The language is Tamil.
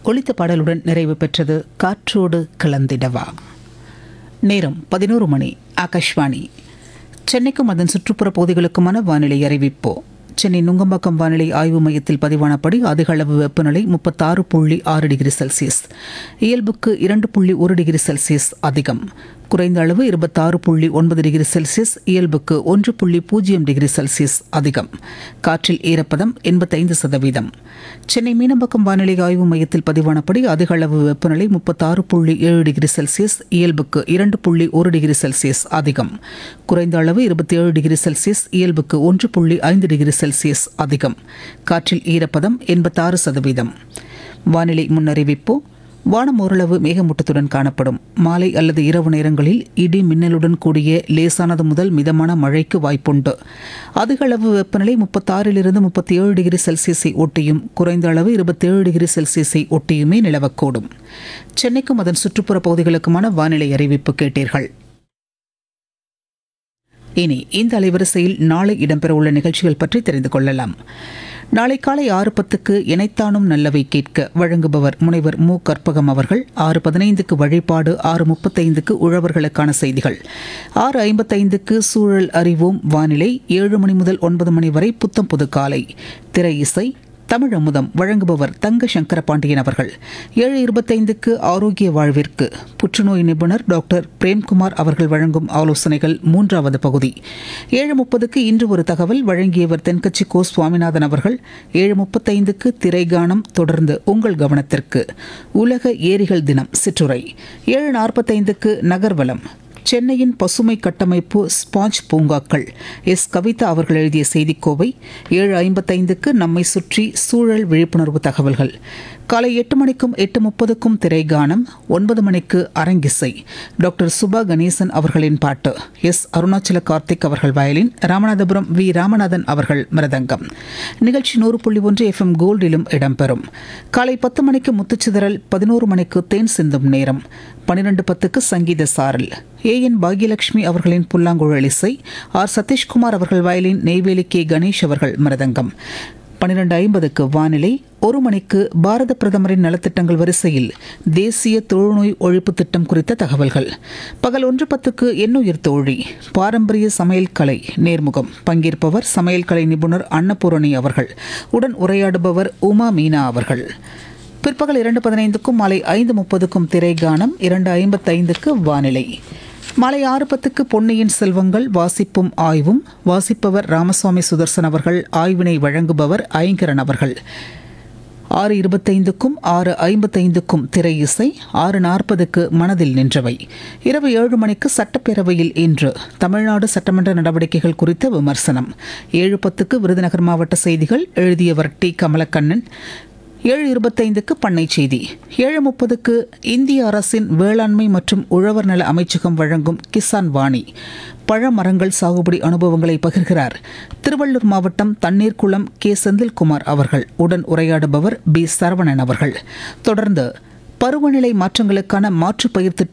ஒளித்த பாடலுடன் நிறைவு பெற்றது காற்றோடு கலந்திடவா நேரம் பதினோரு மணி ஆகாஷ்வாணி சென்னைக்கும் அதன் சுற்றுப்புற பகுதிகளுக்குமான வானிலை அறிவிப்பு சென்னை நுங்கம்பாக்கம் வானிலை ஆய்வு மையத்தில் பதிவானபடி அதிக அளவு வெப்பநிலை முப்பத்தாறு புள்ளி ஆறு டிகிரி செல்சியஸ் இயல்புக்கு இரண்டு புள்ளி ஒரு டிகிரி செல்சியஸ் அதிகம் குறைந்த அளவு இருபத்தாறு புள்ளி ஒன்பது டிகிரி செல்சியஸ் இயல்புக்கு ஒன்று புள்ளி பூஜ்ஜியம் டிகிரி செல்சியஸ் அதிகம் காற்றில் ஈரப்பதம் எண்பத்தைந்து சதவீதம் சென்னை மீனம்பாக்கம் வானிலை ஆய்வு மையத்தில் பதிவானபடி அதிக அளவு வெப்பநிலை முப்பத்தாறு புள்ளி ஏழு டிகிரி செல்சியஸ் இயல்புக்கு இரண்டு புள்ளி ஒரு டிகிரி செல்சியஸ் அதிகம் குறைந்த அளவு இருபத்தி ஏழு டிகிரி செல்சியஸ் இயல்புக்கு ஒன்று புள்ளி ஐந்து டிகிரி செல்சியஸ் அதிகம் காற்றில் ஈரப்பதம் எண்பத்தாறு சதவீதம் வானிலை முன்னறிவிப்பு வானம் ஓரளவு மேகமூட்டத்துடன் காணப்படும் மாலை அல்லது இரவு நேரங்களில் இடி மின்னலுடன் கூடிய லேசானது முதல் மிதமான மழைக்கு வாய்ப்புண்டு அதிக அளவு வெப்பநிலை முப்பத்தாறிலிருந்து முப்பத்தி ஏழு டிகிரி செல்சியஸை ஒட்டியும் குறைந்த அளவு இருபத்தேழு டிகிரி செல்சியஸை ஒட்டியுமே நிலவக்கூடும் சென்னைக்கும் அதன் சுற்றுப்புற பகுதிகளுக்குமான வானிலை அறிவிப்பு கேட்டீர்கள் இனி இந்த அலைவரிசையில் நாளை இடம்பெறவுள்ள நிகழ்ச்சிகள் பற்றி தெரிந்து கொள்ளலாம் நாளை காலை ஆறு பத்துக்கு இணைத்தானும் நல்லவை கேட்க வழங்குபவர் முனைவர் மு கற்பகம் அவர்கள் ஆறு பதினைந்துக்கு வழிபாடு ஆறு முப்பத்தைந்துக்கு உழவர்களுக்கான செய்திகள் ஆறு ஐம்பத்தைந்துக்கு சூழல் அறிவோம் வானிலை ஏழு மணி முதல் ஒன்பது மணி வரை புத்தம் புது காலை திரை இசை தமிழ் அமுதம் வழங்குபவர் தங்க சங்கர பாண்டியன் அவர்கள் ஏழு இருபத்தைந்துக்கு ஆரோக்கிய வாழ்விற்கு புற்றுநோய் நிபுணர் டாக்டர் பிரேம்குமார் அவர்கள் வழங்கும் ஆலோசனைகள் மூன்றாவது பகுதி ஏழு முப்பதுக்கு இன்று ஒரு தகவல் வழங்கியவர் தென்கட்சி கோ சுவாமிநாதன் அவர்கள் ஏழு முப்பத்தைந்துக்கு திரைகானம் தொடர்ந்து உங்கள் கவனத்திற்கு உலக ஏரிகள் தினம் சிற்றுரை ஏழு நாற்பத்தைந்துக்கு நகர்வலம் சென்னையின் பசுமை கட்டமைப்பு ஸ்பாஞ்ச் பூங்காக்கள் எஸ் கவிதா அவர்கள் எழுதிய செய்திக்கோவை ஏழு ஐம்பத்தைந்துக்கு நம்மை சுற்றி சூழல் விழிப்புணர்வு தகவல்கள் காலை எட்டு மணிக்கும் எட்டு முப்பதுக்கும் திரைகானம் ஒன்பது மணிக்கு அரங்கிசை டாக்டர் சுபா கணேசன் அவர்களின் பாட்டு எஸ் அருணாச்சல கார்த்திக் அவர்கள் வயலின் ராமநாதபுரம் வி ராமநாதன் அவர்கள் மிருதங்கம் நிகழ்ச்சி நூறு புள்ளி ஒன்று எஃப் எம் கோல்டிலும் இடம்பெறும் காலை பத்து மணிக்கு முத்துச்சிதறல் பதினோரு மணிக்கு தேன் சிந்தும் நேரம் பன்னிரண்டு பத்துக்கு சங்கீத சாரல் ஏ என் பாக்யலட்சுமி அவர்களின் புல்லாங்குழல் இசை ஆர் சதீஷ்குமார் அவர்கள் வயலின் நெய்வேலி கே கணேஷ் அவர்கள் மிருதங்கம் பன்னிரண்டு ஐம்பதுக்கு வானிலை ஒரு மணிக்கு பாரத பிரதமரின் நலத்திட்டங்கள் வரிசையில் தேசிய தொழுநோய் ஒழிப்பு திட்டம் குறித்த தகவல்கள் பகல் ஒன்று பத்துக்கு எண்ணுயிர் தோழி பாரம்பரிய சமையல் கலை நேர்முகம் பங்கேற்பவர் சமையல் கலை நிபுணர் அன்னபூரணி அவர்கள் உடன் உரையாடுபவர் உமா மீனா அவர்கள் பிற்பகல் இரண்டு பதினைந்துக்கும் மாலை ஐந்து முப்பதுக்கும் திரைகானம் இரண்டு ஐம்பத்தைந்துக்கு வானிலை மாலை ஆறு பத்துக்கு பொன்னியின் செல்வங்கள் வாசிப்பும் ஆய்வும் வாசிப்பவர் ராமசுவாமி சுதர்சன் அவர்கள் ஆய்வினை வழங்குபவர் ஐங்கரன் அவர்கள் ஆறு இருபத்தைந்துக்கும் ஆறு ஐம்பத்தைந்துக்கும் திரை இசை ஆறு நாற்பதுக்கு மனதில் நின்றவை இரவு ஏழு மணிக்கு சட்டப்பேரவையில் இன்று தமிழ்நாடு சட்டமன்ற நடவடிக்கைகள் குறித்த விமர்சனம் ஏழு பத்துக்கு விருதுநகர் மாவட்ட செய்திகள் எழுதியவர் டி கமலக்கண்ணன் ஏழு இருபத்தைந்துக்கு பண்ணை செய்தி ஏழு முப்பதுக்கு இந்திய அரசின் வேளாண்மை மற்றும் உழவர் நல அமைச்சகம் வழங்கும் கிசான் வாணி பழமரங்கள் சாகுபடி அனுபவங்களை பகிர்கிறார் திருவள்ளூர் மாவட்டம் தண்ணீர்குளம் கே செந்தில்குமார் அவர்கள் உடன் உரையாடுபவர் பி சரவணன் அவர்கள் தொடர்ந்து பருவநிலை மாற்றங்களுக்கான மாற்றுப் பயிர் திட்டம்